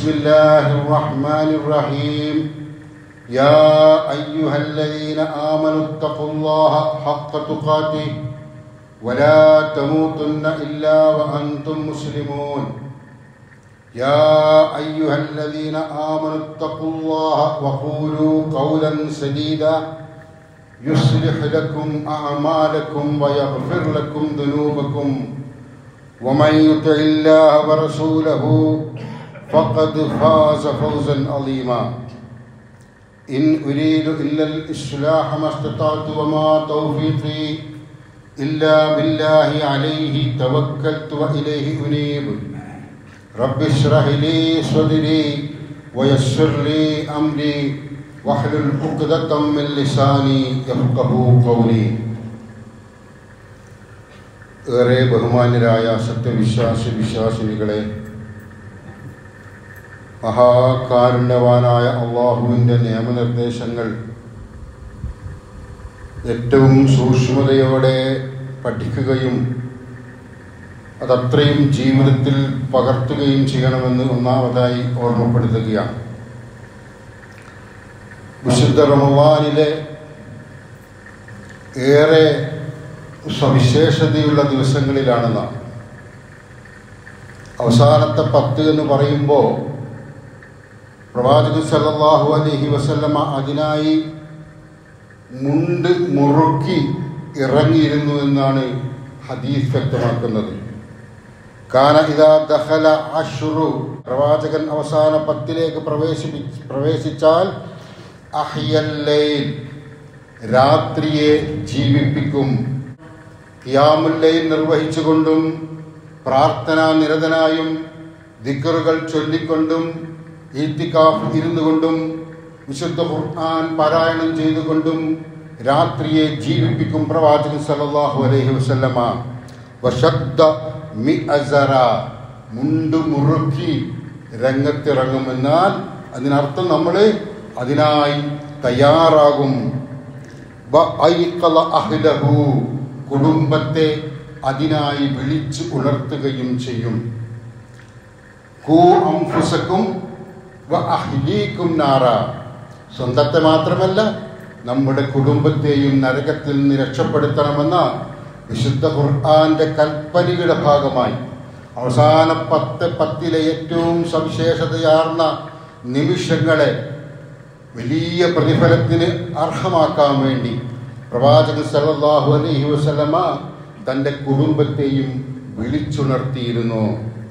بسم الله الرحمن الرحيم يا أيها الذين آمنوا اتقوا الله حق تقاته ولا تموتن إلا وأنتم مسلمون يا أيها الذين آمنوا اتقوا الله وقولوا قولا سديدا يصلح لكم أعمالكم ويغفر لكم ذنوبكم ومن يطع الله ورسوله فقد فاز فوزا عظيما إن أريد إلا الإصلاح ما استطعت وما توفيقي إلا بالله عليه توكلت وإليه أنيب رب اشرح لي صدري ويسر لي أمري واحلل عقدة من لساني يفقه قولي ഏറെ ബഹുമാന്യരായ സത്യവിശ്വാസി വിശ്വാസിനികളെ മഹാകാരുണ്യവാനായ അള്ളാഹുവിൻ്റെ നിയമനിർദ്ദേശങ്ങൾ ഏറ്റവും സൂക്ഷ്മതയോടെ പഠിക്കുകയും അതത്രയും ജീവിതത്തിൽ പകർത്തുകയും ചെയ്യണമെന്ന് ഒന്നാമതായി ഓർമ്മപ്പെടുത്തുകയാണ് വിശുദ്ധ റമവാനിലെ ഏറെ സവിശേഷതയുള്ള ദിവസങ്ങളിലാണ് നാം അവസാനത്തെ പത്ത് എന്ന് പറയുമ്പോൾ പ്രവാചകൻ സല്ലല്ലാഹു അലൈഹി വസല്ലമ അതിനായി മുണ്ട് മുറുക്കി ഇറങ്ങിയിരുന്നു എന്നാണ് ഹദീസ് വ്യക്തമാക്കുന്നത് കാന ഇതാ ദഹല അഷുറു പ്രവാചകൻ അവസാന പത്തിലേക്ക് പ്രവേശിപ്പി പ്രവേശിച്ചാൽ അഹിയല്ലൈൽ രാത്രിയെ ജീവിപ്പിക്കും ഖിയാമുല്ലയിൽ നിർവഹിച്ചുകൊണ്ടും പ്രാർത്ഥനാ നിരതനായും ദിക്കറുകൾ ചൊല്ലിക്കൊണ്ടും ഈത്തിക്കാഫ് ഇരുന്നു കൊണ്ടും വിശുദ്ധ ഖുർആൻ പാരായണം ചെയ്തുകൊണ്ടും രാത്രിയെ ജീവിപ്പിക്കും പ്രവാചകൻ സല്ലല്ലാഹു അലൈഹി വസല്ലമ വശബ്ദ മി അസറ മുണ്ടു മുറുക്കി രംഗത്തിറങ്ങുമെന്നാൽ അതിനർത്ഥം നമ്മൾ അതിനായി തയ്യാറാകും അഹ്ലഹു കുടുംബത്തെ അതിനായി വിളിച്ചു ഉണർത്തുകയും ചെയ്യും കൂ അംഫുസക്കും അഹ്ലീക്കും നാറ സ്വന്തത്തെ മാത്രമല്ല നമ്മുടെ കുടുംബത്തെയും നരകത്തിൽ നിന്ന് രക്ഷപ്പെടുത്തണമെന്ന വിശുദ്ധ ഖുർആന്റെ കൽപ്പനയുടെ ഭാഗമായി അവസാന പത്ത് പത്തിലെ ഏറ്റവും സവിശേഷതയാർന്ന നിമിഷങ്ങളെ വലിയ പ്രതിഫലത്തിന് അർഹമാക്കാൻ വേണ്ടി പ്രവാചകൻ സല്ലല്ലാഹു അലൈഹി വസല്ലമ തൻ്റെ കുടുംബത്തെയും വിളിച്ചുണർത്തിയിരുന്നു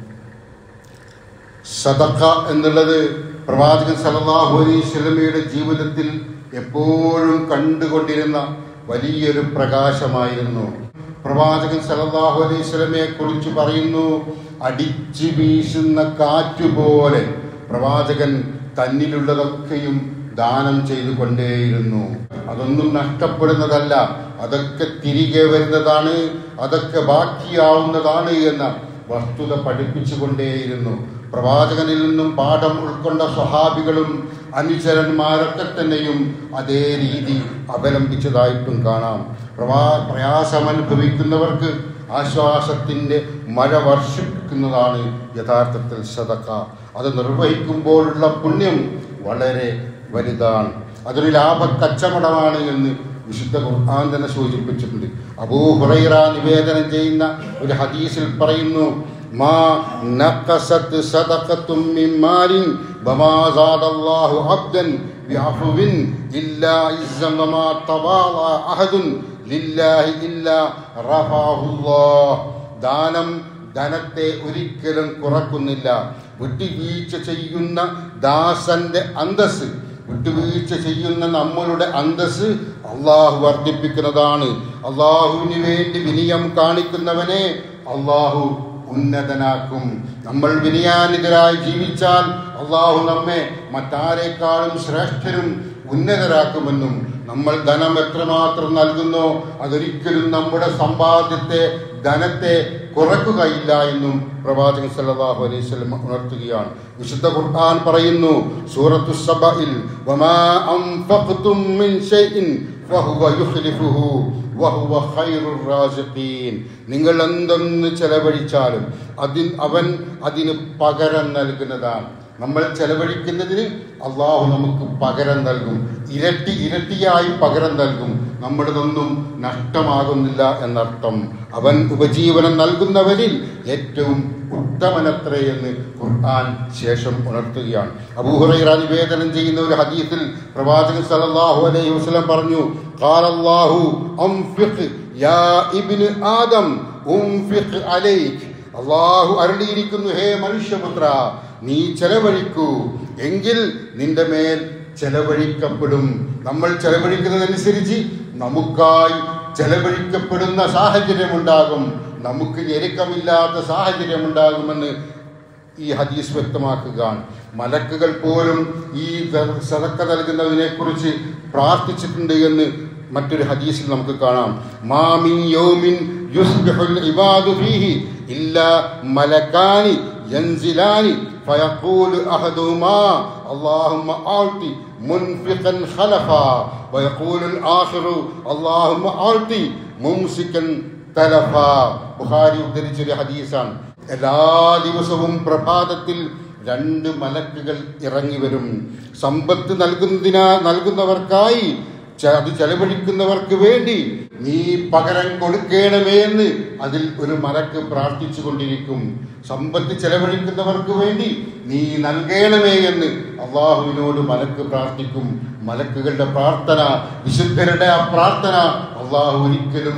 സദക്ക എന്നുള്ളത് പ്രവാചകൻ സല്ലല്ലാഹു അലൈഹി വസല്ലമയുടെ ജീവിതത്തിൽ എപ്പോഴും കണ്ടുകൊണ്ടിരുന്ന വലിയൊരു പ്രകാശമായിരുന്നു പ്രവാചകൻ സല്ലല്ലാഹു അലൈഹി വസല്ലമയെ കുറിച്ച് പറയുന്നു അടിച്ചു വീശുന്ന കാറ്റുപോലെ പ്രവാചകൻ തന്നിലുള്ളതൊക്കെയും ദാനം ചെയ്തുകൊണ്ടേയിരുന്നു അതൊന്നും നഷ്ടപ്പെടുന്നതല്ല അതൊക്കെ തിരികെ വരുന്നതാണ് അതൊക്കെ ബാക്കിയാവുന്നതാണ് എന്ന വസ്തുത പഠിപ്പിച്ചുകൊണ്ടേയിരുന്നു പ്രവാചകനിൽ നിന്നും പാഠം ഉൾക്കൊണ്ട സ്വഹാബികളും അനുചരന്മാരൊക്കെ തന്നെയും അതേ രീതി അവലംബിച്ചതായിട്ടും കാണാം പ്രവാ പ്രയാസമനുഭവിക്കുന്നവർക്ക് ആശ്വാസത്തിൻ്റെ മഴ വർഷിപ്പിക്കുന്നതാണ് യഥാർത്ഥത്തിൽ സദക്ക അത് നിർവഹിക്കുമ്പോഴുള്ള പുണ്യം വളരെ വലുതാണ് അതൊരു ലാഭ കച്ചവടമാണ് എന്ന് വിശുദ്ധ ഖുർആൻ തന്നെ സൂചിപ്പിച്ചിട്ടുണ്ട് അബൂ ഹുറൈറ നിവേദനം ചെയ്യുന്ന ഒരു ഹദീസിൽ പറയുന്നു മാ നഖസത് സദഖത്തും മിൻ മാലിൻ വമാ സാദല്ലാഹു അബ്ദൻ ബിഅഫ്വിൻ ഇല്ലാ ഇസ്സൻ വമാ തവാള അഹദുൻ ലില്ലാഹി ഇല്ലാ റഫാഹുല്ലാഹ് ദാനം ധനത്തെ ഒരിക്കലും കുറക്കുന്നില്ല വിട്ടുവീഴ്ച ചെയ്യുന്ന ദാസന്റെ അന്തസ് വിട്ടുവീഴ്ച ചെയ്യുന്ന നമ്മളുടെ അന്തസ് അള്ളാഹു വർദ്ധിപ്പിക്കുന്നതാണ് അള്ളാഹുവിന് വേണ്ടി വിനയം കാണിക്കുന്നവനെ അള്ളാഹു ഉന്നതനാക്കും നമ്മൾ വിനയാനിതരായി ജീവിച്ചാൽ അള്ളാഹു നമ്മെ മറ്റാരേക്കാളും ശ്രേഷ്ഠരും ഉന്നതരാക്കുമെന്നും നമ്മൾ ധനം എത്രമാത്രം നൽകുന്നോ അതൊരിക്കലും നമ്മുടെ സമ്പാദ്യത്തെ ധനത്തെ കുറക്കുകയില്ല എന്നും പ്രവാചകൻ സല്ലല്ലാഹു അലൈഹി വസല്ലം ഉണർത്തുകയാണ് വിശുദ്ധ ഖുർആൻ പറയുന്നു സൂറത്തു സബയിൽ വമാ അൻഫഖ്തും മിൻ ഷൈഇൻ ഫഹുവ യുഖ്ലിഫുഹു വഹുവ ഖൈറുർ റാസിഖീൻ നിങ്ങൾ എന്തൊന്ന് ചെലവഴിച്ചാലും അതിൻ അവൻ അതിന് പകരം നൽകുന്നതാണ് നമ്മൾ ചെലവഴിക്കുന്നതിന് അള്ളാഹു നമുക്ക് പകരം നൽകും ഇരട്ടി ഇരട്ടിയായി പകരം നൽകും നമ്മുടേതൊന്നും നഷ്ടമാകുന്നില്ല എന്നർത്ഥം അവൻ ഉപജീവനം നൽകുന്നവരിൽ ഏറ്റവും ഉത്തമനത്രേ എന്ന് ഖുർആൻ ശേഷം ഉണർത്തുകയാണ് അബൂഹുറൈറ നിവേദനം ചെയ്യുന്ന ഒരു ഹദീസിൽ പ്രവാചകൻ സല്ലല്ലാഹു അലൈഹി വസല്ലം പറഞ്ഞു ഖാലല്ലാഹു അംഫിഖ് യാ ഇബ്നു ആദം ഉംഫിഖ് അലൈക് അള്ളാഹു അരുളിയിരിക്കുന്നു ഹേ മനുഷ്യപുത്ര നീ ചെലവഴിക്കൂ എങ്കിൽ നിന്റെ മേൽ ചെലവഴിക്കപ്പെടും നമ്മൾ ചെലവഴിക്കുന്നതനുസരിച്ച് നമുക്കായി ചെലവഴിക്കപ്പെടുന്ന സാഹചര്യമുണ്ടാകും നമുക്ക് ഞെരുക്കമില്ലാത്ത സാഹചര്യമുണ്ടാകുമെന്ന് ഈ ഹദീസ് വ്യക്തമാക്കുകയാണ് മലക്കുകൾ പോലും ഈ സതക്ക നൽകുന്നതിനെ കുറിച്ച് പ്രാർത്ഥിച്ചിട്ടുണ്ട് എന്ന് മറ്റൊരു ഹദീസിൽ നമുക്ക് കാണാം മാമിൻ യൗമിൻ യുസ്ബിഹുൽ ഇബാദു ഫീഹി ഇല്ലാ മലക്കാനി യൻസിലാനി فيقول أحدهما اللهم أعطي منفقا خلفا ويقول الآخر اللهم أعطي ممسكا تلفا ബുഖാരി ഉദ്ധരിച്ചൊരു ഹദീസാണ് എല്ലാ ദിവസവും പ്രഭാതത്തിൽ രണ്ട് മലക്കുകൾ ഇറങ്ങി വരും സമ്പത്ത് നൽകുന്നതിനാ നൽകുന്നവർക്കായി ച- അത് ചെലവഴിക്കുന്നവർക്ക് വേണ്ടി നീ പകരം കൊടുക്കണമേ എന്ന് അതിൽ ഒരു മലക്ക് പ്രാർത്ഥിച്ചു കൊണ്ടിരിക്കും സമ്പത്ത് ചെലവഴിക്കുന്നവർക്ക് വേണ്ടി നീ നൽകണമേ എന്ന് അള്ളാഹുവിനോട് മലക്ക് പ്രാർത്ഥിക്കും മലക്കുകളുടെ പ്രാർത്ഥന വിശുദ്ധരുടെ ആ പ്രാർത്ഥന അള്ളാഹു ഒരിക്കലും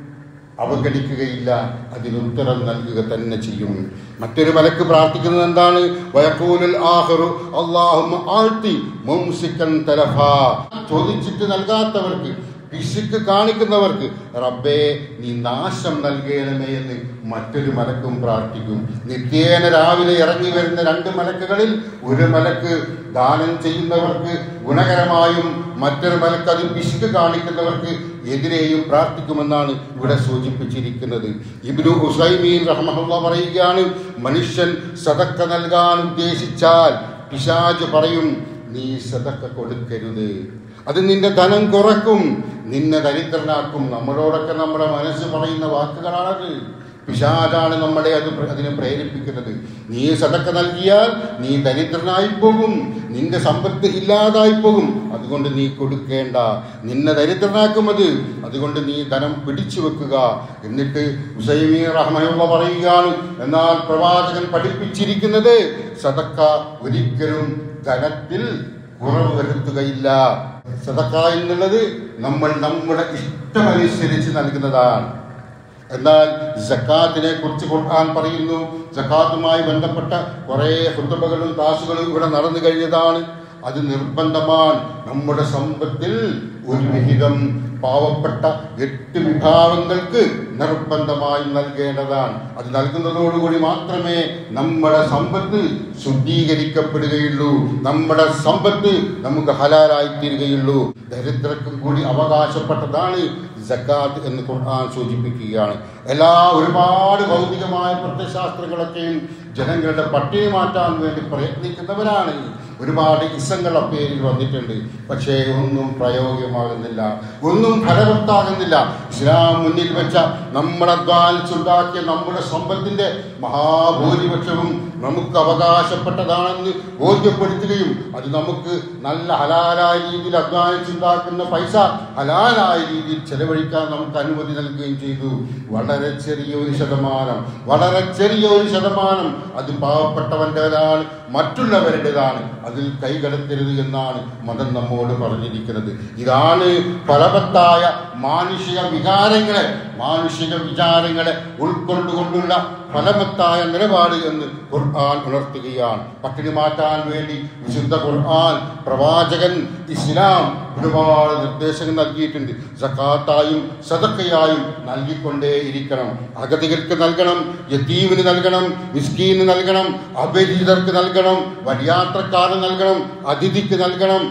അവഗണിക്കുകയില്ല അതിനുത്തരം നൽകുക തന്നെ ചെയ്യും മറ്റൊരു മലക്ക് പ്രാർത്ഥിക്കുന്നത് എന്താണ് വയക്കൂലുൽ ആഖിറു അല്ലാഹുമ്മ ആഴ്ത്തി മുംസിക്കൻ തലഫാ ചോദിച്ചിട്ട് നൽകാത്തവർക്ക് പിശുക്ക് കാണിക്കുന്നവർക്ക് റബ്ബേ നീ നാശം നൽകണമേ എന്ന് മറ്റൊരു മലക്കും പ്രാർത്ഥിക്കും നിത്യേന രാവിലെ ഇറങ്ങി വരുന്ന രണ്ട് മലക്കുകളിൽ ഒരു മലക്ക് ദാനം ചെയ്യുന്നവർക്ക് ഗുണകരമായും മറ്റൊരു മലക്ക് അത് പിശുക്ക് കാണിക്കുന്നവർക്ക് എതിരെയും പ്രാർത്ഥിക്കുമെന്നാണ് ഇവിടെ സൂചിപ്പിച്ചിരിക്കുന്നത് ഇബ്നു ഹുസൈമീൻ റഹ്മഹുള്ള പറയുകയാണ് മനുഷ്യൻ സതക്ക നൽകാൻ ഉദ്ദേശിച്ചാൽ പിശാജ് പറയും നീ സതക്ക കൊടുക്കരുത് അത് നിന്റെ ധനം കുറക്കും നിന്നെ ദരിദ്രനാക്കും നമ്മളോടൊക്കെ നമ്മുടെ മനസ്സ് പറയുന്ന വാക്കുകളാണത് പിശാചാണ് നമ്മളെ അത് പ്ര- അതിനെ പ്രേരിപ്പിക്കുന്നത് നീ സതക്ക നൽകിയാൽ നീ ദരിദ്രനായി പോകും നിന്റെ സമ്പത്ത് ഇല്ലാതായി പോകും അതുകൊണ്ട് നീ കൊടുക്കേണ്ട നിന്നെ ദരിദ്രനാക്കും അത് അതുകൊണ്ട് നീ ധനം പിടിച്ചു വെക്കുക എന്നിട്ട് ഹുസൈമീൻ റഹ്മയുള്ള പറയുകയാണ് എന്നാൽ പ്രവാചകൻ പഠിപ്പിച്ചിരിക്കുന്നത് സതക്ക ഒരിക്കലും ധനത്തിൽ കുറവ് വരുത്തുകയില്ല സതക്ക എന്നുള്ളത് നമ്മൾ നമ്മുടെ ഇഷ്ടമനുസരിച്ച് നൽകുന്നതാണ് എന്നാൽ ജക്കാത്തിനെ കുറിച്ച് ഖുർആൻ പറയുന്നു ജക്കാത്തുമായി ബന്ധപ്പെട്ട കുറേ ഹുത്തുബകളും താസുകളും ഇവിടെ നടന്നു കഴിഞ്ഞതാണ് അത് നിർബന്ധമാണ് നമ്മുടെ സമ്പത്തിൽ ഒരു വിഹിതം പാവപ്പെട്ട എട്ട് വിഭാഗങ്ങൾക്ക് നിർബന്ധമായി നൽകേണ്ടതാണ് അത് നൽകുന്നതോടുകൂടി മാത്രമേ നമ്മുടെ സമ്പത്ത് ശുദ്ധീകരിക്കപ്പെടുകയുള്ളൂ നമ്മുടെ സമ്പത്ത് നമുക്ക് ഹലാലായി തീരുകയുള്ളൂ ദരിദ്രർക്കും കൂടി അവകാശപ്പെട്ടതാണ് ജക്കാത്ത് എന്ന് ഖുർആൻ സൂചിപ്പിക്കുകയാണ് എല്ലാ ഒരുപാട് ഭൗതികമായ പ്രത്യശാസ്ത്രങ്ങളൊക്കെയും ജനങ്ങളുടെ പട്ടിണി മാറ്റാൻ വേണ്ടി പ്രയത്നിക്കുന്നവരാണ് ഒരുപാട് ഇസങ്ങളുടെ പേരിൽ വന്നിട്ടുണ്ട് പക്ഷേ ഒന്നും പ്രയോഗ്യമാകുന്നില്ല ഒന്നും ഫലവത്താകുന്നില്ല ഇസ്ലാം മുന്നിൽ വെച്ച നമ്മൾ അധ്വാനിച്ചുണ്ടാക്കിയ നമ്മുടെ സമ്പത്തിന്റെ മഹാഭൂരിപക്ഷവും നമുക്ക് അവകാശപ്പെട്ടതാണെന്ന് ബോധ്യപ്പെടുത്തുകയും അത് നമുക്ക് നല്ല ഹലാലായ രീതിയിൽ അധ്വാനിച്ചുണ്ടാക്കുന്ന പൈസ ഹലാലായ രീതിയിൽ ചെലവഴിക്കാൻ നമുക്ക് അനുമതി നൽകുകയും ചെയ്തു വളരെ ചെറിയൊരു ശതമാനം വളരെ ചെറിയൊരു ശതമാനം അത് പാവപ്പെട്ടവൻ്റെതാണ് മറ്റുള്ളവരുടേതാണ് അതിൽ കൈകടത്തരുത് എന്നാണ് മതം നമ്മോട് പറഞ്ഞിരിക്കുന്നത് ഇതാണ് ഫലവത്തായ മാനുഷിക വികാരങ്ങളെ മാനുഷിക വിചാരങ്ങളെ ഉൾക്കൊണ്ടുകൊണ്ടുള്ള ഫലവത്തായ നിലപാട് എന്ന് ഖുർആൻ ഉണർത്തുകയാണ് പട്ടിണി മാറ്റാൻ വേണ്ടി വിശുദ്ധ ഖുർആൻ പ്രവാചകൻ ഇസ്ലാം ഒരുപാട് നിർദ്ദേശങ്ങൾ നൽകിയിട്ടുണ്ട് സക്കാത്തായും സദക്കയായും നൽകിക്കൊണ്ടേ ഇരിക്കണം അഗതികൾക്ക് നൽകണം യത്തീമിന് നൽകണം മിസ്കീന് നൽകണം അപരിചിതർക്ക് നൽകണം വഴിയാത്രക്കാരന് നൽകണം അതിഥിക്ക് നൽകണം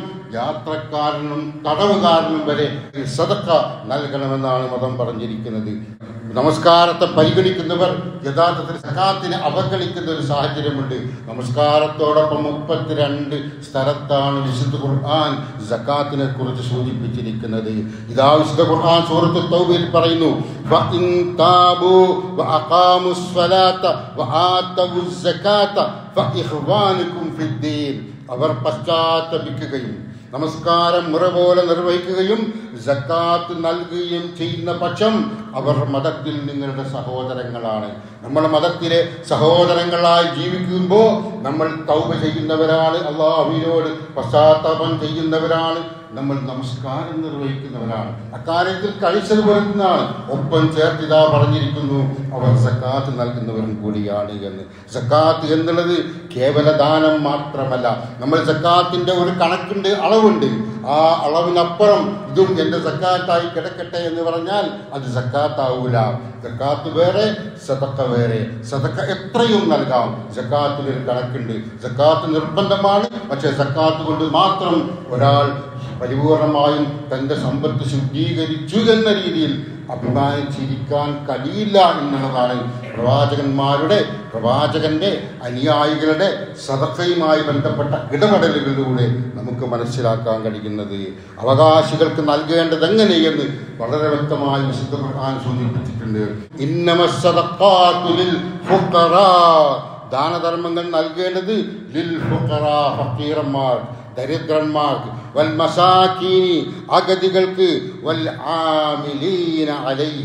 യാത്രക്കാരനും തടവുകാരനും വരെ സദക്ക നൽകണമെന്നാണ് മതം പറഞ്ഞിരിക്കുന്നത് നമസ്കാരത്തെ പരിഗണിക്കുന്നവർ യഥാർത്ഥത്തിൽ സക്കാത്തിനെ അവഗണിക്കുന്ന ഒരു സാഹചര്യമുണ്ട് നമസ്കാരത്തോടൊപ്പം മുപ്പത്തിരണ്ട് സ്ഥലത്താണ് വിശുദ്ധ ഖുർആൻ സക്കാത്തിനെ കുറിച്ച് സൂചിപ്പിച്ചിരിക്കുന്നത് ഇതാ വിശുദ്ധ ഖുർആൻ സൂറത്ത് തൗബയിൽ പറയുന്നു "വഇൻ താബൂ വഅഖാമുസ് സ്വലാത്ത വആതവുസ് സകാത്ത ഫഇഖ്വാനുകും ഫിദ്ദീൻ." അവർ പശ്ചാത്തപിക്കുകയും നമസ്കാരം മുറ പോലെ നിർവഹിക്കുകയും സക്കാത്ത് നൽകുകയും ചെയ്യുന്ന പക്ഷം അവർ മതത്തിൽ നിങ്ങളുടെ സഹോദരങ്ങളാണ് നമ്മുടെ മതത്തിലെ സഹോദരങ്ങളായി ജീവിക്കുമ്പോൾ നമ്മൾ തൗബ ചെയ്യുന്നവരാണ് അള്ളാഹുവിനോട് പശ്ചാത്താപം ചെയ്യുന്നവരാണ് നമ്മൾ നമസ്കാരം നിർവഹിക്കുന്നവരാണ് അക്കാര്യത്തിൽ കഴിച്ചത് പുലർത്തുന്നതാണ് ഒപ്പം ചേർത്തിതാ പറഞ്ഞിരിക്കുന്നു അവർ സക്കാത്ത് നൽകുന്നവരും കൂടിയാണ് എന്ന് സക്കാത്ത് എന്നുള്ളത് കേവല ദാനം മാത്രമല്ല നമ്മൾ സക്കാത്തിന്റെ ഒരു കണക്കുണ്ട് അളവുണ്ട് ആ അളവിനപ്പുറം ഇതും എൻ്റെ സക്കാത്തായി കിടക്കട്ടെ എന്ന് പറഞ്ഞാൽ അത് സക്കാത്താവൂല സക്കാത്ത് വേറെ സതക്ക വേറെ സതക്ക എത്രയും നൽകാം സക്കാത്തിനൊരു കണക്കുണ്ട് സക്കാത്ത് നിർബന്ധമാണ് പക്ഷേ സക്കാത്ത് കൊണ്ട് മാത്രം ഒരാൾ പരിപൂർണമായും തൻ്റെ സമ്പത്ത് ശുദ്ധീകരിച്ചു എന്ന രീതിയിൽ അഭിമാനിച്ചിരിക്കാൻ കഴിയില്ല എന്നുള്ളതാണ് പ്രവാചകന്മാരുടെ പ്രവാചകന്റെ അനുയായികളുടെ സദക്കയുമായി ബന്ധപ്പെട്ട ഇടപെടലുകളിലൂടെ നമുക്ക് മനസ്സിലാക്കാൻ കഴിയുന്നത് അവകാശികൾക്ക് നൽകേണ്ടത് എങ്ങനെയെന്ന് വളരെ വ്യക്തമായി വിശുദ്ധ ഖുർആൻ സൂചിപ്പിച്ചിട്ടുണ്ട് ഇന്നമസ്സദഖാത്തു ലിൽ ഫുഖറാ ദാനധർമ്മങ്ങൾ നൽകേണ്ടത് ലിൽ ഫുഖറാ ഫക്കീറന്മാർ ദരിദ്രന്മാർക്ക് വൽ മസാക്കീനി അഗതികൾക്ക് വൽ ആമിലീന അലൈഹ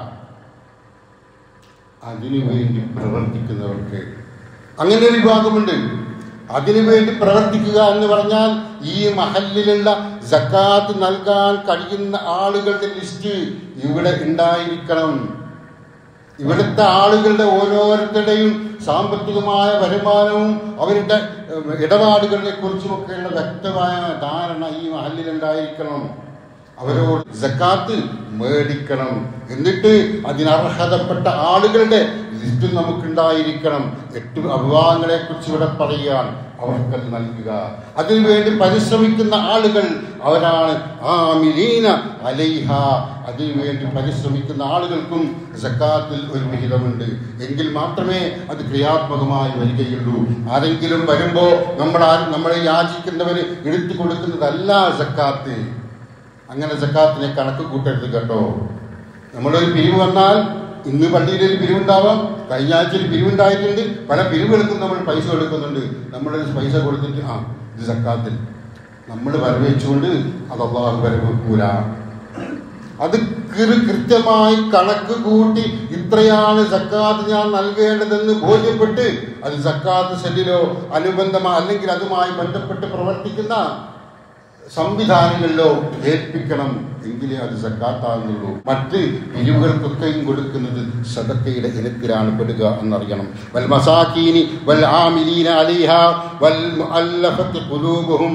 അതിനുവേണ്ടി പ്രവർത്തിക്കുന്നവർക്ക് അങ്ങനെ ഒരു വിഭാഗമുണ്ട് അതിനുവേണ്ടി പ്രവർത്തിക്കുക എന്ന് പറഞ്ഞാൽ ഈ മഹലിലുള്ള സക്കാത്ത് നൽകാൻ കഴിയുന്ന ആളുകളുടെ ലിസ്റ്റ് ഇവിടെ ഉണ്ടായിരിക്കണം ഇവിടുത്തെ ആളുകളുടെ ഓരോരുത്തരുടെയും സാമ്പത്തികമായ വരുമാനവും അവരുടെ ഏഹ്, ഇടപാടുകളെ കുറിച്ചുമൊക്കെയുള്ള വ്യക്തമായ ധാരണ ഈ മഹലിലുണ്ടായിരിക്കണം അവരോട് സക്കാത്ത് മേടിക്കണം എന്നിട്ട് അതിനർഹതപ്പെട്ട ആളുകളുടെ ലിസ്റ്റ് നമുക്കുണ്ടായിരിക്കണം എട്ട് അഭിഭാഗങ്ങളെ കുറിച്ച് ഇവിടെ പറയാൻ അവർക്കത് നൽകുക അതിനുവേണ്ടി പരിശ്രമിക്കുന്ന ആളുകൾ അവരാണ് ആ മിലീന അലൈഹ അതിനുവേണ്ടി പരിശ്രമിക്കുന്ന ആളുകൾക്കും സക്കാത്തിൽ ഒരു വിഹിതമുണ്ട് എങ്കിൽ മാത്രമേ അത് ക്രിയാത്മകമായി വരികയുള്ളൂ ആരെങ്കിലും വരുമ്പോൾ നമ്മൾ ആ നമ്മളെ യാചിക്കുന്നവന് എടുത്തു കൊടുക്കുന്നതല്ല സക്കാത്ത് അങ്ങനെ സക്കാത്തിനെ കണക്ക് കൂട്ടരുത് കേട്ടോ നമ്മളൊരു പിരിവ് വന്നാൽ ഇന്ന് പള്ളിയിൽ ഒരു പിരിവുണ്ടാവാം കഴിഞ്ഞ ആഴ്ച ഒരു പിരിവുണ്ടായിട്ടുണ്ട് പല പിരിവുകൾക്കും നമ്മൾ പൈസ കൊടുക്കുന്നുണ്ട് നമ്മളൊരു പൈസ കൊടുത്തിട്ട് ആ ഇത് സക്കാത്തിൽ നമ്മൾ വരവേച്ചുകൊണ്ട് അത് അള്ളാഹു വരവെക്കൂല അത് കൃ- കൃത്യമായി കണക്ക് കൂട്ടി ഇത്രയാണ് സക്കാത്ത് ഞാൻ നൽകേണ്ടതെന്ന് ബോധ്യപ്പെട്ട് അത് സക്കാത്ത് സെല്ലിലോ അനുബന്ധമോ അല്ലെങ്കിൽ അതുമായി ബന്ധപ്പെട്ട് പ്രവർത്തിക്കുന്ന സംവിധാനങ്ങളിലോ ഏൽപ്പിക്കണം എങ്കിലേ അത് സക്കാത്താകുന്നുള്ളൂ മറ്റ് പിരിവുകൾക്കൊക്കെയും കൊടുക്കുന്നത് സദക്കയുടെ ഇനത്തിലാണ് പെടുക എന്നറിയണം വൽ മസാക്കീനി വൽ ആമിലീന അലിഹ വൽ മുഅല്ലഫത്തി ഖുലൂബുഹും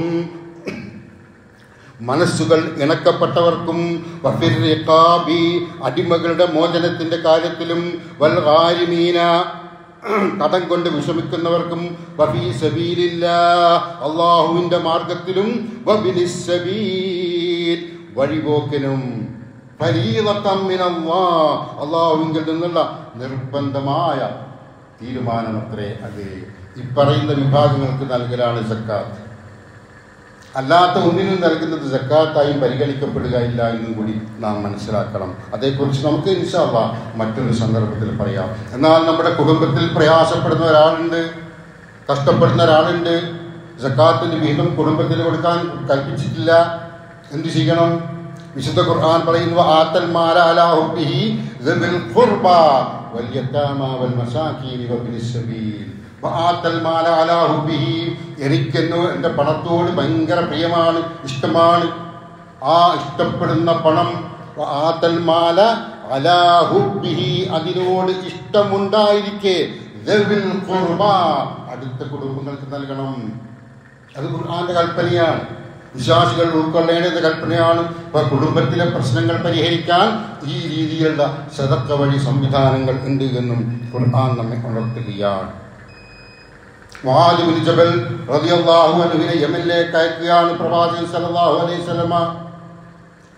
മനസ്സുകൾ ഇണക്കപ്പെട്ടവർക്കും വഫിർ റിഖാബി അടിമകളുടെ മോചനത്തിന്റെ കാര്യത്തിലും വൽ ഗാരിമീന കടം കൊണ്ട് വിഷമിക്കുന്നവർക്കും വഫീ സബീലില്ലാ അള്ളാഹുവിന്റെ മാർഗത്തിലും വബിനിസ് സബീൽ വഴിപോക്കിനും ഫരീദത്തം മിനല്ലാഹ് അള്ളാഹുവിങ്കിൽ നിന്നുള്ള നിർബന്ധമായ തീരുമാനമത്രേ അത് ഇപ്പറയുന്ന വിഭാഗങ്ങൾക്ക് നൽകലാണ് സക്കാത്ത് അല്ലാത്ത ഒന്നിനും നൽകുന്നത് സക്കാത്തായും പരിഗണിക്കപ്പെടുകയില്ല എന്നും കൂടി നാം മനസ്സിലാക്കണം അതേക്കുറിച്ച് നമുക്ക് ഇൻഷാല്ല മറ്റൊരു സന്ദർഭത്തിൽ പറയാം എന്നാൽ നമ്മുടെ കുടുംബത്തിൽ പ്രയാസപ്പെടുന്ന ഒരാളുണ്ട് കഷ്ടപ്പെടുന്ന ഒരാളുണ്ട് സക്കാത്തിന്റെ വിഹിതം കുടുംബത്തിന് കൊടുക്കാൻ കൽപ്പിച്ചിട്ടില്ല എന്തു ചെയ്യണം വിശുദ്ധ ഖുർആൻ പറയുന്നു ആത്തൽ മാല അലാ ഹുബ്ബിഹി ദബിൽ ഖുർബ വൽ യതാമ വൽ മസാകീൻ വബിനിസ് സബീൽ വആത്തൽ മാല അലാ ഹുബ്ബിഹി എനിക്കെന്നു എൻ്റെ പണത്തോട് ഭയങ്കര പ്രിയമാണ് ഇഷ്ടമാണ് ആ ഇഷ്ടപ്പെടുന്ന പണം വആത്തൽ മാല അലാ ഹുബ്ബിഹി അതിനോട് ഇഷ്ടമുണ്ടായിരിക്കെ ദബിൽ ഖുർബ അടുത്ത കുടുംബങ്ങൾക്ക് നൽകണം അത് ഖുർആന്റെ കൽപ്പനയാണ് വിശ്വാസികൾ ഉൾക്കൊള്ളേണ്ടത് കൽപ്പനയാണ് ഇപ്പൊ കുടുംബത്തിലെ പ്രശ്നങ്ങൾ പരിഹരിക്കാൻ ഈ രീതിയിലുള്ള സദക്ക വഴി സംവിധാനങ്ങൾ ഉണ്ട് എന്നും ഖുർആൻ നമ്മെ ഉണർത്തുകയാണ് മുആദ് ബിൻ ജബൽ റളിയല്ലാഹു അൻഹുവിനെ യമനിലേക്ക് അയക്കുകയാണ് പ്രവാചകൻ സല്ലല്ലാഹു അലൈഹി വസല്ലമ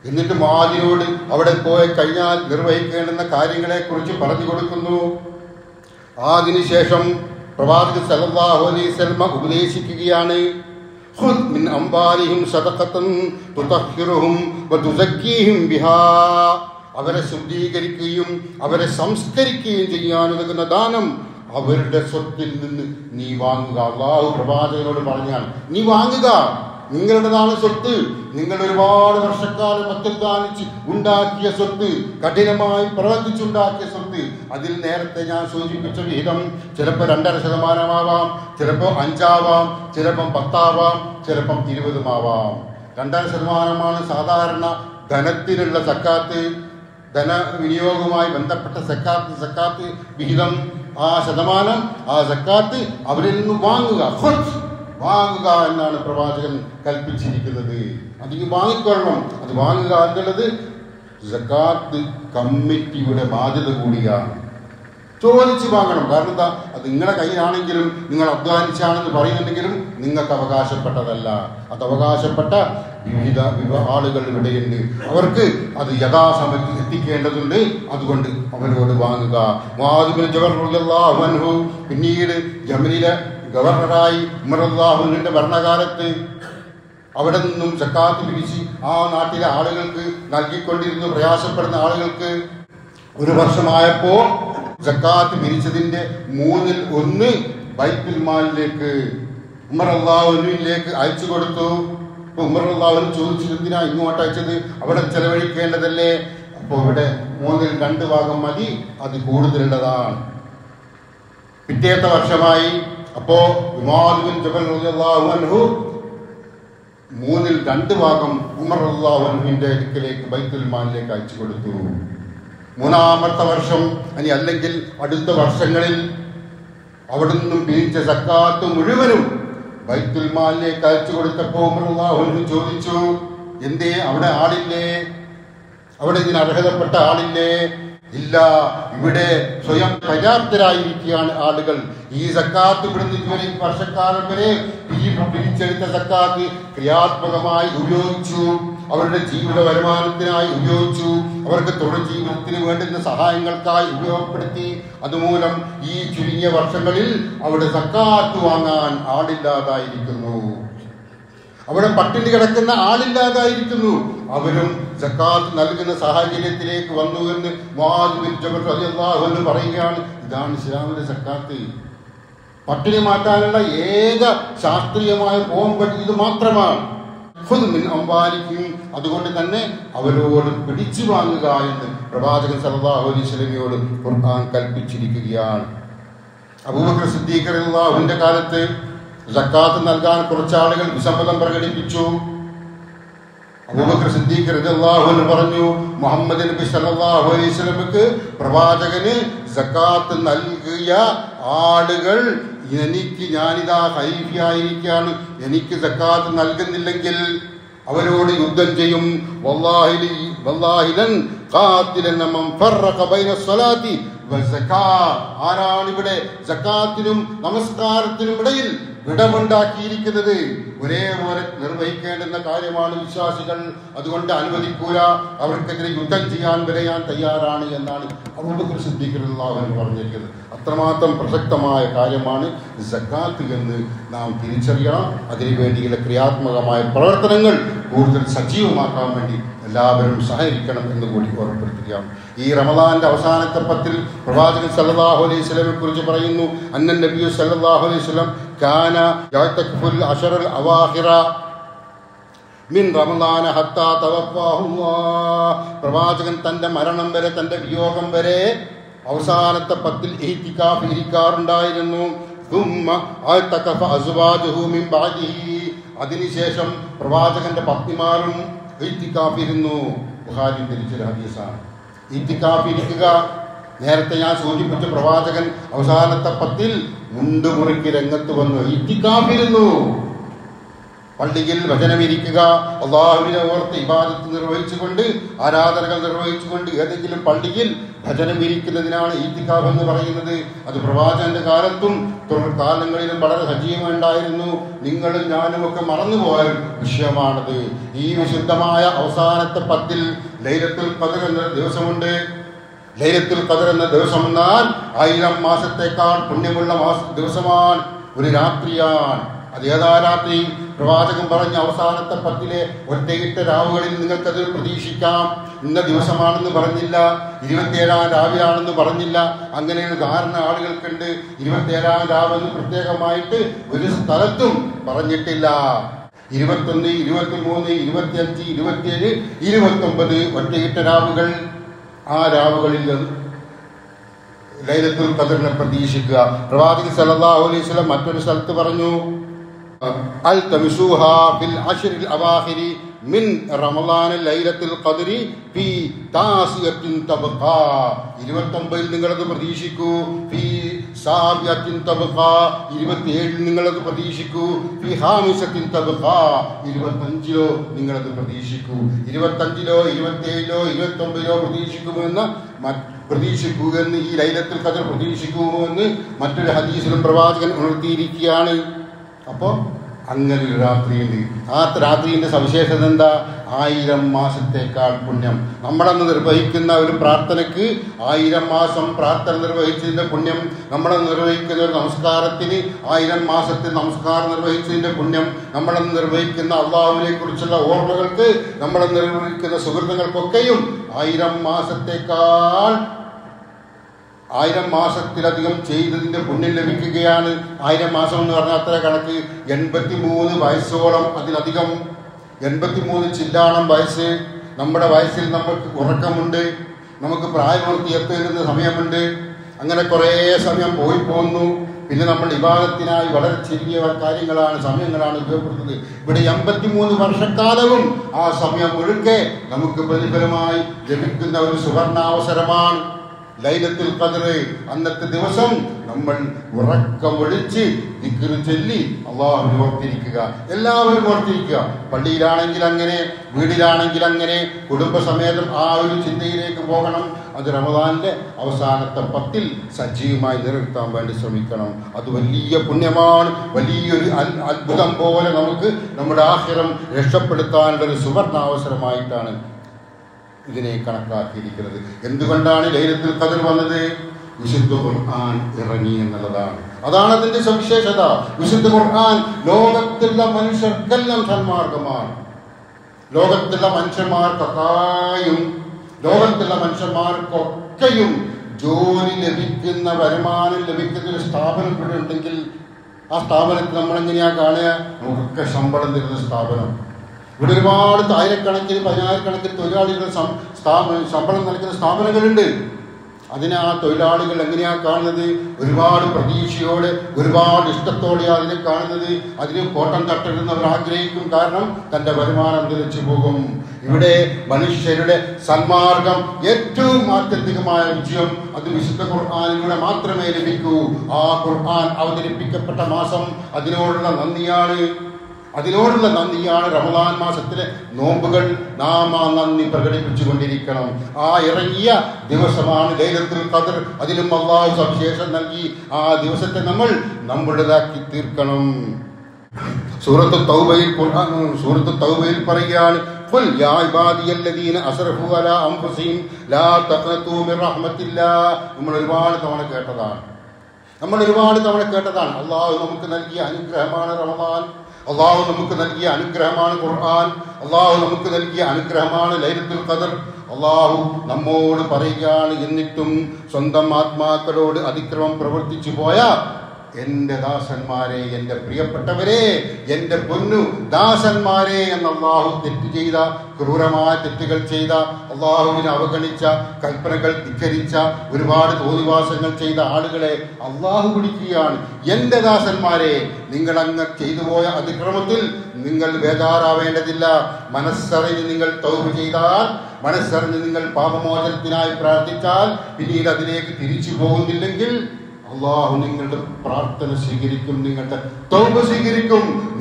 എന്നിട്ട് മാതിനോട് അവിടെ പോയി കഴിഞ്ഞാൽ നിർവഹിക്കേണ്ടുന്ന കാര്യങ്ങളെക്കുറിച്ച് പറഞ്ഞു കൊടുക്കുന്നു അതിനുശേഷം പ്രവാചകൻ സല്ലല്ലാഹു അലൈഹി വസല്ലമ ഉപദേശിക്കുകയാണ് ഖുദ് മിൻ അംവാലിഹിം സദഖത്തൻ തുതഹിറുഹും വതുസക്കീഹിം ബിഹാ അവരെ ശുദ്ധീകരിക്കുകയും അവരെ സംസ്കരിക്കുകയും ചെയ്യാനുതകുന്ന ദാനം അവരുടെ സ്വത്തിൽ നിന്ന് നീ വാങ്ങുക അള്ളാഹു പ്രവാചകനോട് പറഞ്ഞാൽ നീ വാങ്ങുക നിങ്ങളുടേതാണ് സ്വത്ത് നിങ്ങൾ ഒരുപാട് വർഷക്കാലം അത്യധ്വാനിച്ച് ഉണ്ടാക്കിയ സ്വത്ത് കഠിനമായി പ്രവർത്തിച്ചുണ്ടാക്കിയ സ്വത്ത് അതിൽ നേരത്തെ ഞാൻ സൂചിപ്പിച്ച വിഹിതം ചിലപ്പോൾ രണ്ടര ശതമാനമാവാം ചിലപ്പോൾ അഞ്ചാവാം ചിലപ്പം പത്താവാം ചിലപ്പം ഇരുപതുമാവാം രണ്ടര ശതമാനമാണ് സാധാരണ ധനത്തിനുള്ള സക്കാത്ത് ധന വിനിയോഗവുമായി ബന്ധപ്പെട്ട സക്കാത്ത് സക്കാത്ത് വിഹിതം ആ ശതമാനം ആ സക്കാത്ത് അവരിൽ നിന്ന് വാങ്ങുക ഖുദ് വാങ്ങുക എന്നാണ് പ്രവാചകൻ കൽപ്പിച്ചിരിക്കുന്നത് അത് ഈ വാങ്ങിക്കൊള്ളണം അത് വാങ്ങുക എന്നുള്ളത് സക്കാത്ത് കമ്മിറ്റിയുടെ ബാധ്യത കൂടിയാണ് ചോദിച്ച് വാങ്ങണം കാരണം എന്താ അത് നിങ്ങളുടെ കയ്യിലാണെങ്കിലും നിങ്ങൾ അധ്വാനിച്ചാണെന്ന് പറയുന്നുണ്ടെങ്കിലും നിങ്ങൾക്ക് അവകാശപ്പെട്ടതല്ല അത് അവകാശപ്പെട്ട വിവിധ വിവ ആളുകൾ ഇവിടെയുണ്ട് അവർക്ക് അത് യഥാസമയത്ത് എത്തിക്കേണ്ടതുണ്ട് അതുകൊണ്ട് അവരോട് വാങ്ങുക മുആദ് ജബർ റളിയല്ലാഹു അൻഹു പിന്നീട് ജമലിലെ ഗവർണറായി ഉമറല്ലാഹുവിന്റെ ഭരണകാലത്ത് അവിടെ നിന്നും സക്കാത്ത് പിരിച്ച് ആ നാട്ടിലെ ആളുകൾക്ക് നൽകിക്കൊണ്ടിരുന്നു പ്രയാസപ്പെടുന്ന ആളുകൾക്ക് ഒരു വർഷമായപ്പോ സക്കാത്ത് പിരിച്ചതിന്റെ മൂന്നിൽ ഒന്ന് ബൈത്തുൽ മാലിലേക്ക് ഉമർ അള്ളാഹുവിലേക്ക് അയച്ചു കൊടുത്തു അപ്പൊ ഉമർ അള്ളാഹുവിന് ചോദിച്ചു എന്തിനാ ഇങ്ങോട്ട് അയച്ചത് അവിടെ ചെലവഴിക്കേണ്ടതല്ലേ അപ്പോൾ ഇവിടെ മൂന്നിൽ രണ്ട് ഭാഗം മതി അത് കൂടുതലുള്ളതാണ് പിറ്റേത്തെ വർഷമായി അപ്പോ വിമാദുബിൻ ജബൽ റളിയല്ലാഹു അൻഹു മൂന്നിൽ രണ്ട് ഭാഗം ഉമർ അള്ളാഹുവിന്റെ അടുക്കലേക്ക് ബൈത്തുൽ മാലിലേക്ക് അയച്ചു കൊടുത്തു മൂന്നാമത്തെ വർഷം ഇനി അല്ലെങ്കിൽ അടുത്ത വർഷങ്ങളിൽ അവിടെ നിന്നും പിരിച്ച സക്കാത്ത് മുഴുവനും ബൈത്തുൽ മാലിലേക്ക് അയച്ചു കൊടുത്തപ്പോൾ ഉമർ അള്ളാഹുവിന് ചോദിച്ചു എന്തേ അവിടെ ആളില്ലേ അവിടെ ഇതിന് അർഹതപ്പെട്ട ആളില്ലേ ഇല്ല ഇവിടെ സ്വയം പര്യാപ്തരായിരിക്കുകയാണ് ആളുകൾ ഈ സക്കാത്ത് ഇവിടുന്ന് ഇതുവരെ ഈ വർഷക്കാലം വരെ ഈ പിരിച്ചെടുത്ത സക്കാത്ത് ക്രിയാത്മകമായി ഉപയോഗിച്ചു അവരുടെ ജീവിത വരുമാനത്തിനായി ഉപയോഗിച്ചു അവർക്ക് തുടർ ജീവിതത്തിന് വേണ്ടുന്ന സഹായങ്ങൾക്കായി ഉപയോഗപ്പെടുത്തി അതുമൂലം ഈ ചുരുങ്ങിയ വർഷങ്ങളിൽ അവിടെ സക്കാത്ത് വാങ്ങാൻ ആളില്ലാതായിരിക്കുന്നു അവിടെ പട്ടിണി കിടക്കുന്ന ആളില്ലാതായിരിക്കുന്നു അവരും സക്കാത്ത് നൽകുന്ന സാഹചര്യത്തിലേക്ക് വന്നു എന്ന് മുആദ് ബിൻ ജബൽ റളിയല്ലാഹു അൻഹു പറയുകയാണ് ഇതാണ് ഇസ്ലാമിന്റെ സക്കാത്ത് പട്ടിണി മാറ്റാനുള്ള ഏക ശാസ്ത്രീയമായ പോംപടി ഇത് മാത്രമാണ് ഖുദ് മിൻ അംവാലിക്കും അതുകൊണ്ട് തന്നെ അവരോട് പിടിച്ചു വാങ്ങുക എന്ന് പ്രവാചകൻ സല്ലല്ലാഹു അലൈഹി വസല്ലമയോട് ഖുർആൻ കൽപ്പിച്ചിരിക്കുകയാണ് അബൂബക്കർ സിദ്ദീഖ് റളിയല്ലാഹുവിന്റെ കാലത്ത് സക്കാത്ത് നൽകാൻ കുറച്ചാളുകൾ വിസമ്മതം പ്രകടിപ്പിച്ചു അബൂബക്കർ സിദ്ദീഖ് റളിയല്ലാഹു അൻഹു പറഞ്ഞു മുഹമ്മദ് നബി സല്ലല്ലാഹു അലൈഹി വസല്ലമക്ക് പ്രവാചകന് സക്കാത്ത് നൽകിയ ആളുകൾ എനിക്ക് ഞാനിതാ ഹൈഫിയായിരിക്കാണ് എനിക്ക് സക്കാത്ത് നൽകുന്നില്ലെങ്കിൽ അവരോട് യുദ്ധം ചെയ്യും വല്ലാഹിലി വല്ലാഹിലൻ ഖാതിലൻ മൻ ഫറഖ ബൈന സ്വലാത്തി വസക്കാ ആരാണ് ഇവിടെ സക്കാത്തിനും നമസ്കാരത്തിനും ഇടയിൽ വിടമുണ്ടാക്കിയിരിക്കുന്നത് ഒരേപോലെ നിർവഹിക്കേണ്ടുന്ന കാര്യമാണ് വിശ്വാസികൾ അതുകൊണ്ട് അനുവദിക്കൂല അവർക്കെതിരെ യുദ്ധം ചെയ്യാൻ വരെ ഞാൻ തയ്യാറാണ് എന്നാണ് അബൂബക്കർ സിദ്ദീഖുല്ലാഹു പറഞ്ഞിരിക്കുന്നത് അത്രമാത്രം പ്രസക്തമായ കാര്യമാണ് സക്കാത്ത് എന്ന് നാം തിരിച്ചറിയണം അതിനു വേണ്ടിയുള്ള ക്രിയാത്മകമായ പ്രവർത്തനങ്ങൾ കൂടുതൽ സജീവമാക്കാൻ വേണ്ടി എല്ലാവരും സഹകരിക്കണം എന്ന് കൂടി ഓർമ്മപ്പെടുത്തുകയാണ് ഈ റമദാന്റെ അവസാനത്തെ പത്തിൽ പ്രവാചകൻ സല്ലല്ലാഹു അലൈഹി സ്വലമെ കുറിച്ച് പറയുന്നു അന്നൻ നബി സല്ലല്ലാഹു അലൈഹി സ്വലം കാന യഅ്തഖഫുൽ അശറൽ അവാഖിറ മിൻ റമദാന ഹത്താ തവഫാഹുല്ലാഹ് പ്രവാചകൻ തന്റെ മരണം വരെ തന്റെ വിയോഗം വരെ അവസാനത്തെ പത്തിൽ ഇഹ്തികാഫ് ഇരിക്കാറുണ്ടായിരുന്നു ثم اعتكف ازواجه من بعده അതിനുശേഷം പ്രവാചകന്റെ പത്നിമാരും ഇത്തിക്കാഫിരുന്നു ബുഹാരി ധരിച്ചൊരു ഹദീസാണ് ഇത്തിക്കാഫിരിക്കുക നേരത്തെ ഞാൻ സൂചിപ്പിച്ച പ്രവാചകൻ അവസാനത്തെ പത്തിൽ മുണ്ടുമുറിക്ക് രംഗത്ത് വന്നു ഇത്തിക്കാഫിരുന്നു പള്ളിയിൽ വചനമിരിക്കുക അള്ളാഹുവിനെ ഓർത്ത് ഇബാദത്ത് നിർവഹിച്ചുകൊണ്ട് ആരാധനകൾ നിർവഹിച്ചുകൊണ്ട് ഏതെങ്കിലും പള്ളിയിൽ ഭജനം ഇരിക്കുന്നതിനാണ് ഈത്തിക്കാവ് എന്ന് പറയുന്നത് അത് പ്രവാചകന്റെ കാലത്തും തുടർ കാലങ്ങളിലും വളരെ സജീവമുണ്ടായിരുന്നു നിങ്ങളും ഞാനും ഒക്കെ മറന്നുപോയ വിഷയമാണത് ഈ വിശുദ്ധമായ അവസാനത്തെ പത്തിൽ ലൈലത്തുൽ ഖദർ എന്ന ദിവസമുണ്ട് ലൈലത്തുൽ ഖദർ എന്ന ദിവസം എന്നാൽ ആയിരം മാസത്തേക്കാൾ പുണ്യമുള്ള മാസ ദിവസമാണ് ഒരു രാത്രിയാണ് അത് ഏതാ രാത്രി പ്രവാചകൻ പറഞ്ഞ അവസാനത്തെ പത്തിലെ ഒറ്റയിട്ട രാവുകളിൽ നിങ്ങൾക്കത് പ്രതീക്ഷിക്കാം ഇന്ന ദിവസമാണെന്ന് പറഞ്ഞില്ല ഇരുപത്തിയേഴാം രാവിലാണെന്ന് പറഞ്ഞില്ല അങ്ങനെ ഒരു ധാരണ ആളുകൾക്കുണ്ട് ഇരുപത്തിയേഴാം രാവെന്ന് പ്രത്യേകമായിട്ട് ഒരു സ്ഥലത്തും പറഞ്ഞിട്ടില്ല ഇരുപത്തൊന്ന് ഇരുപത്തി മൂന്ന് ഇരുപത്തിയഞ്ച് ഇരുപത്തിയേഴ് ഇരുപത്തൊമ്പത് ഒറ്റയിട്ട രാവുകൾ ആ രാവുകളിൽ ലൈലത്തുൽ ഖദറിനെ പ്രതീക്ഷിക്കുക പ്രവാചകൻ സല്ലല്ലാഹു അലൈഹി വസല്ലം മറ്റൊരു സ്ഥലത്ത് പറഞ്ഞു അൽ തമിസൂഹ ബിൽ അശ്റിൽ അവാഖിരി മിൻ റമളാൻ ലൈലത്തുൽ ഖദരി ഫി താസിയത്തിൻ തബ്ഖാ 29 ൽ നിങ്ങളത് പ്രതീക്ഷിക്കൂ ഫി സാബിയത്തിൻ തബ്ഖാ 27 ൽ നിങ്ങളത് പ്രതീക്ഷിക്കൂ ഫി ഹാമിസത്തിൻ തബ്ഖാ 25 ലോ നിങ്ങളത് പ്രതീക്ഷിക്കൂ 25 ലോ 27 ലോ 29 ലോ പ്രതീക്ഷിക്കുമെന്ന് മറ്റ് പ്രതീക്ഷിക്കൂ എന്ന് ഈ ലൈലത്തുൽ ഖദർ പ്രതീക്ഷിക്കുമോ എന്ന് മറ്റൊരു ഹദീസിലും പ്രവാചകൻ ഉണർത്തിയിരിക്കുകയാണ് അപ്പോൾ അങ്ങനെ ഒരു രാത്രിയുണ്ട് ആ രാത്രിയുടെ സവിശേഷത എന്താ ആയിരം മാസത്തേക്കാൾ പുണ്യം നമ്മളന്ന് നിർവഹിക്കുന്ന ഒരു പ്രാർത്ഥനയ്ക്ക് ആയിരം മാസം പ്രാർത്ഥന നിർവഹിച്ചതിൻ്റെ പുണ്യം നമ്മളന്ന് നിർവഹിക്കുന്ന ഒരു നമസ്കാരത്തിന് ആയിരം മാസത്തെ നമസ്കാരം നിർവഹിച്ചതിൻ്റെ പുണ്യം നമ്മളന്ന് നിർവഹിക്കുന്ന അള്ളാഹുവിനെ കുറിച്ചുള്ള ഓർമ്മകൾക്ക് നമ്മളന്ന് നിർവഹിക്കുന്ന സുഹൃത്തുക്കൾക്കൊക്കെയും ആയിരം മാസത്തേക്കാൾ ആയിരം മാസത്തിലധികം ചെയ്തതിന്റെ പുണ്യം ലഭിക്കുകയാണ് ആയിരം മാസം എന്ന് പറഞ്ഞാൽ അത്ര കണക്ക് എൺപത്തി മൂന്ന് വയസ്സോളം അതിലധികം എൺപത്തി മൂന്ന് ചില്ലാണം വയസ്സ് നമ്മുടെ വയസ്സിൽ നമുക്ക് ഉറക്കമുണ്ട് നമുക്ക് പ്രായപൂർത്തി എത്തുന്ന സമയമുണ്ട് അങ്ങനെ കുറേ സമയം പോയി പോന്നു പിന്നെ നമ്മൾ വിവാദത്തിനായി വളരെ ചെറിയ കാര്യങ്ങളാണ് സമയങ്ങളാണ് ഉപയോഗപ്പെടുത്തുന്നത് ഇവിടെ എൺപത്തിമൂന്ന് വർഷക്കാലവും ആ സമയം മുഴുക്കെ നമുക്ക് പ്രതിഫലമായി ലഭിക്കുന്ന ഒരു സുവർണാവസരമാണ് ലൈലത്തുൽ ഖദർ അന്നത്തെ ദിവസം നമ്മൾ ഉറക്കമൊഴിച്ച് ദിക്ർ ചൊല്ലി അള്ളാഹു ഓർത്തിരിക്കുക എല്ലാവരും ഓർത്തിരിക്കുക പള്ളിയിലാണെങ്കിൽ അങ്ങനെ വീടിലാണെങ്കിൽ അങ്ങനെ കുടുംബസമേതം ആ ഒരു ചിന്തയിലേക്ക് പോകണം അത് റമദാനിന്റെ അവസാനത്തെ പത്തിൽ സജീവമായി നിലനിർത്താൻ വേണ്ടി ശ്രമിക്കണം അത് വലിയ പുണ്യമാണ് വലിയൊരു അൽ- അത്ഭുതം പോലെ നമുക്ക് നമ്മുടെ ആഹിരം രക്ഷപ്പെടുത്താനുള്ള ഒരു സുവർണാവസരമായിട്ടാണ് ഇതിനെ കണക്കാക്കിയിരിക്കുന്നത് എന്തുകൊണ്ടാണ് ലൈലത്തുൽ ഖദർ വന്നത് വിശുദ്ധ ഖുർആൻ ഇറങ്ങി എന്നുള്ളതാണ് അതാണ് അതിന്റെ സവിശേഷത വിശുദ്ധ ഖുർആൻ ലോകത്തുള്ള മനുഷ്യർക്കെല്ലാം സന്മാർഗമാണ് ലോകത്തുള്ള മനുഷ്യന്മാർക്കൊക്കെയും ലോകത്തുള്ള മനുഷ്യന്മാർക്കൊക്കെയും ജോലി ലഭിക്കുന്ന വരുമാനം ലഭിക്കുന്ന ഒരു സ്ഥാപനം ഇവിടെ ഉണ്ടെങ്കിൽ ആ സ്ഥാപനത്തിൽ നമ്മളെങ്ങനെയാ കാണുക നമുക്കൊക്കെ ശമ്പളം തരുന്ന സ്ഥാപനം ഇവിടെ ഒരുപാട് ആയിരക്കണക്കിന് പതിനായിരക്കണക്കിന് തൊഴിലാളികൾ സം- സ്ഥാപ- ശമ്പളം നൽകുന്ന സ്ഥാപനങ്ങളുണ്ട് അതിനെ ആ തൊഴിലാളികൾ എങ്ങനെയാ കാണുന്നത് ഒരുപാട് പ്രതീക്ഷയോടെ ഒരുപാട് ഇഷ്ടത്തോടെ അതിനെ കാണുന്നത് അതിന് കോട്ടം തട്ടരുന്നവർ ആഗ്രഹിക്കും കാരണം തന്റെ വരുമാനം നിലച്ചു പോകും ഇവിടെ മനുഷ്യരുടെ സന്മാർഗം ഏറ്റവും ആത്യന്തികമായ വിജയം അത് വിശുദ്ധ ഖുർആാനിലൂടെ മാത്രമേ ലഭിക്കൂ ആ ഖുർആൻ അവതരിപ്പിക്കപ്പെട്ട മാസം അതിനോടുള്ള നന്ദിയാണ് അതിനോടുള്ള നന്ദിയാണ് റമദാൻ മാസത്തിലെ നോമ്പുകൾ നാം ആ നന്ദി പ്രകടിപ്പിച്ചുകൊണ്ടിരിക്കണം ആ ഇറങ്ങിയ ദിവസമാണ് ലൈലത്തുൽ ഖദർ അതിലും അള്ളാഹു സവിശേഷം നൽകി ആ ദിവസത്തെ നമ്മൾ നമ്മുടേതാക്കി തീർക്കണം സൂറത്ത് തൗബയിൽ ഖുർആൻ സൂറത്ത് തൗബയിൽ പറയുകയാണ് قل يا عبادي الذين اسرفوا على انفسهم لا تقنطوا من رحمة الله നമ്മൾ ഒരുപാട് തവണ കേട്ടതാണ് നമ്മൾ ഒരുപാട് തവണ കേട്ടതാണ് അള്ളാഹു നമുക്ക് നൽകിയ അനുഗ്രഹമാണ് റമദാൻ അള്ളാഹു നമുക്ക് നൽകിയ അനുഗ്രഹമാണ് ഖുർആൻ അള്ളാഹു നമുക്ക് നൽകിയ അനുഗ്രഹമാണ് ലൈലത്തുൽ ഖദർ അള്ളാഹു നമ്മോട് പറയുകയാണ് എന്നിട്ടും സ്വന്തം ആത്മാക്കളോട് അതിക്രമം പ്രവർത്തിച്ചു പോയ എൻ്റെ ദാസന്മാരെ എൻ്റെ പ്രിയപ്പെട്ടവരെ എൻ്റെ പൊന്നു ദാസന്മാരെ എന്ന് അള്ളാഹു തെറ്റ് ചെയ്ത ക്രൂരമായ തെറ്റുകൾ ചെയ്ത അള്ളാഹുവിനെ അവഗണിച്ച കൽപ്പനകൾ ധിക്കരിച്ച ഒരുപാട് തോന്നിവാസങ്ങൾ ചെയ്ത ആളുകളെ അള്ളാഹു പിടിക്കുകയാണ് എൻ്റെ ദാസന്മാരെ നിങ്ങൾ അങ്ങ് ചെയ്തു പോയ അതിക്രമത്തിൽ നിങ്ങൾ ബേജാറാവേണ്ടതില്ല മനസ്സറിഞ്ഞ് നിങ്ങൾ തൗബ് ചെയ്താൽ മനസ്സറിഞ്ഞ് നിങ്ങൾ പാപമോചനത്തിനായി പ്രാർത്ഥിച്ചാൽ പിന്നീട് അതിലേക്ക് തിരിച്ചു പോകുന്നില്ലെങ്കിൽ അള്ളാഹു നിങ്ങളുടെ പ്രാർത്ഥന സ്വീകരിക്കും നിങ്ങളുടെ തൗബ സ്വീകരിക്കും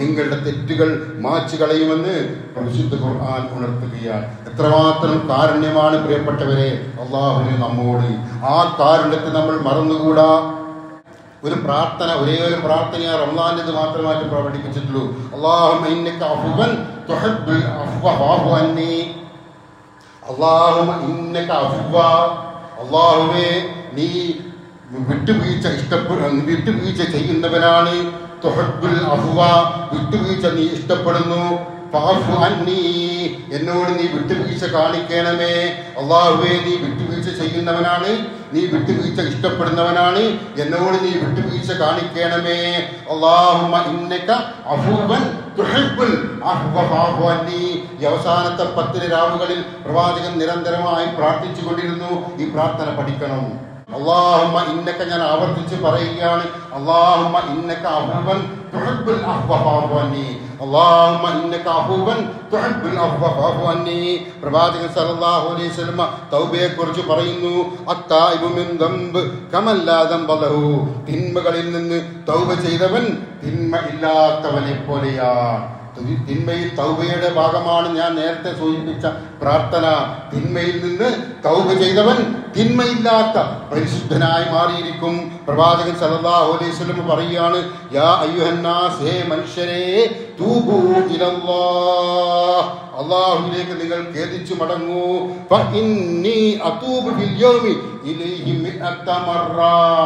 നിങ്ങളുടെ തെറ്റുകൾ മാച്ചു കളയുമെന്ന് പരിശുദ്ധ ഖുർആൻ ഉണർത്തുകയാണ് എത്രമാത്രം കാരുണ്യമാണ് പ്രിയപ്പെട്ടവരെ അള്ളാഹുവിന് നമ്മോട് ആ കാരുണ്യത്തെ നമ്മൾ മറന്നുകൂടാ ഒരു പ്രാർത്ഥന ഒരേ ഒരു പ്രാർത്ഥന റംസാനിത് മാത്രമായിട്ട് പ്രകടിപ്പിച്ചിട്ടുള്ളൂ അള്ളാഹുമ്മ ഇന്നക അഫ്വൻ തുഹിബ്ബുൽ അഫ്വ ഫഅഫു അന്നി അള്ളാഹുമ്മ ഇന്നക അഫ്വ അള്ളാഹുവേ നീ വിട്ടുവീഴ്ച ഇഷ്ടപ്പെ വിട്ടുവീഴ്ച ചെയ്യുന്നവനാണ് തുഹിബ്ബുൽ അഫ്വ വിട്ടുവീഴ്ച നീ ഇഷ്ടപ്പെടുന്നു ഫഅഫു അന്നി എന്നോട് നീ വിട്ടുവീഴ്ച കാണിക്കണമേ അള്ളാഹുവേ നീ വിട്ടുവീഴ്ച ചെയ്യുന്നവനാണ് നീ വിട്ടുവീഴ്ച ഇഷ്ടപ്പെടുന്നവനാണ് എന്നോട് നീ വിട്ടുവീഴ്ച കാണിക്കണമേ അള്ളാഹുമ്മ ഇന്നക അഫൂവൻ തുഹിബ്ബുൽ അഫ്വ ഫഅഫു അന്നി ഈ അവസാനത്തെ പത്തിന് രാവുകളിൽ പ്രവാചകൻ നിരന്തരമായി പ്രാർത്ഥിച്ചു കൊണ്ടിരുന്നു ഈ പ്രാർത്ഥന പഠിക്കണം അള്ളാഹുമ്മ ഇന്നക്ക ഞാൻ ആവർത്തിച്ച് പറയുകയാണ് അള്ളാഹുമ്മ ഇന്നക്ക അഫൂവൻ തുഹിബ്ബുൽ അഫ്വ ഫഅഫു അന്നി അള്ളാഹുമ്മ ഇന്നക അഫൂവൻ തുഹിബ്ബുൽ അഫ്വ ഫഅഫു അന്നി പ്രവാചകൻ സല്ലല്ലാഹു അലൈഹി വസല്ലം തൗബയെ കുറിച്ച് പറയുന്നു അത്തായിബു മിൻ ദംബ് കമല്ലാ ദംബ ലഹു തിന്മകളിൽ നിന്ന് തൗബ ചെയ്തവൻ തിന്മ ഇല്ലാത്തവനെ പോലെയാണ് തി- തിന്മയിൽ തൗബയുടെ ഭാഗമാണ് ഞാൻ നേരത്തെ സൂചിപ്പിച്ച പ്രാർത്ഥന തിന്മയിൽ നിന്ന് തൗബ ചെയ്തവൻ തിന്മയില്ലാത്ത പരിശുദ്ധനായി മാറിയിരിക്കും പ്രവാചകൻ സല്ലല്ലാഹു അലൈഹി വസല്ലം പറയുകയാണ് യാ അയ്യുഹന്നാസ് ഹേ മനുഷ്യരെ തൂബൂ ഇലല്ലാഹ് അള്ളാഹുവിലേക്ക് നിങ്ങൾ ഖേദിച്ചു മടങ്ങൂ ഫഇന്നീ അതൂബു ഫിൽ യൗമി ഇലൈഹി മിഅത്ത മറ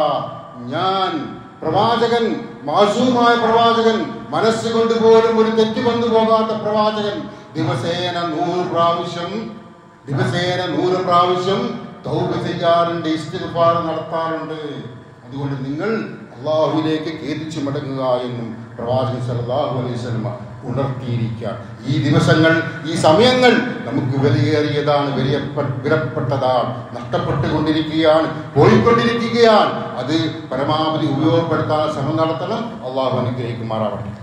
ഞാൻ പ്രവാചകൻ മാസൂമായ പ്രവാചകൻ മനസ്സുകൊണ്ട് പോലും ഒരു തെറ്റ് വന്നു പോകാത്ത പ്രവാചകൻ ദിവസേന നൂറ് പ്രാവശ്യം ദിവസേന നൂറ് പ്രാവശ്യം തൗബ ചെയ്യാറുണ്ട് ഇസ്തിഗ്ഫാർ നടത്താറുണ്ട് അതുകൊണ്ട് നിങ്ങൾ അള്ളാഹുവിലേക്ക് ഖേദിച്ചു മടങ്ങുക എന്നും പ്രവാചകൻ സല്ലല്ലാഹു അലൈഹി വസല്ലമ ഉണർത്തിയിരിക്കുക ഈ ദിവസങ്ങൾ ഈ സമയങ്ങൾ നമുക്ക് വിലയേറിയതാണ് വിലയപ്പെ വിലപ്പെട്ടതാണ് നഷ്ടപ്പെട്ടുകൊണ്ടിരിക്കുകയാണ് പോയിക്കൊണ്ടിരിക്കുകയാണ് അത് പരമാവധി ഉപയോഗപ്പെടുത്താൻ ശ്രമം നടത്തണം അള്ളാഹു അനുഗ്രഹിക്കുമാറാവട്ടെ